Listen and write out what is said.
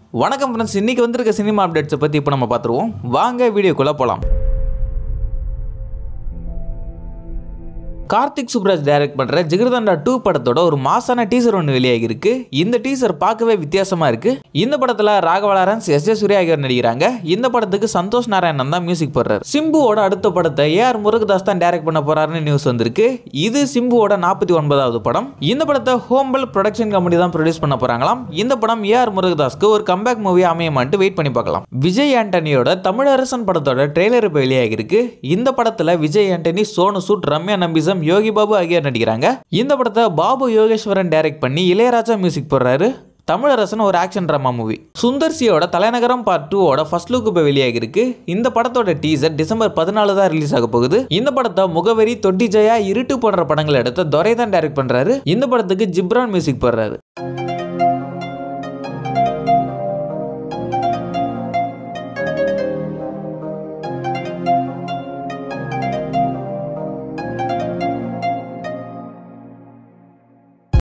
வணக்கம் ஃப்ரெண்ட்ஸ் இன்னைக்கு வந்திருக்க சினிமா அப்டேட்ஸை பற்றி இப்போ நம்ம பார்த்துருவோம் வாங்க வீடியோக்குள்ளே போகலாம் கார்த்திக் சுப்ராஜ் டைரக்ட் பண்ணுற ஜிகிர்தண்டா டூ படத்தோட ஒரு மாசான டீசர் ஒன்று வெளியாகிருக்கு இந்த டீசர் பார்க்கவே வித்தியாசமாக இருக்கு இந்த படத்தில் Raghava Lawrence S J Surya ஆகியோர் நடிக்கிறாங்க இந்த படத்துக்கு சந்தோஷ் நாராயணன் தான் மியூசிக் போடுறாரு சிம்புவோட அடுத்த படத்தை ஏஆர் முருகதாஸ் தான் டைரக்ட் பண்ண போறாருன்னு நியூஸ் வந்திருக்கு இது சிம்புவோட நாற்பத்தி ஒன்பதாவது படம் இந்த படத்தை ஹோம்பல் ப்ரொடக்ஷன் கம்பெனி தான் ப்ரொடியூஸ் பண்ண போறாங்களாம் இந்த படம் ஏஆர் முருகதாஸ்க்கு ஒரு கம்பேக் மூவி அமையமான்ட்டு வெயிட் பண்ணி பார்க்கலாம் விஜய் ஆண்டனியோட தமிழரசன் படத்தோட ட்ரெய்லர் இப்போ வெளியாகிருக்கு இந்த படத்துல விஜய் ஆண்டனி சோனு சூட் ரம்யா நம்பிசம் யோகி பாபு ஆகியோர் நடிக்கிறாங்க இந்த படத்தை பாபு யோகேஸ்வரன் டைரக்ட் பண்ணி இளையராஜா மியூசிக் போடுறாரு தமிழரசன் ஒரு ஆக்ஷன் ட்ராமா மூவி சுந்தர்சியோட தலைநகரம் பார்ட் டூவோட ஃபர்ஸ்ட் லுக் இப்போ வெளியாகிருக்கு இந்த படத்தோட டீசர் டிசம்பர் பதினாலு தான் ரிலீஸ் ஆக போகுது இந்த படத்தை முகவரி தொட்டி ஜெயா இருட்டு போன்ற படங்களை எடுத்த துரை தான் டைரக்ட் பண்றாரு இந்த படத்துக்கு ஜிப்ரான் மியூசிக் போடுறாரு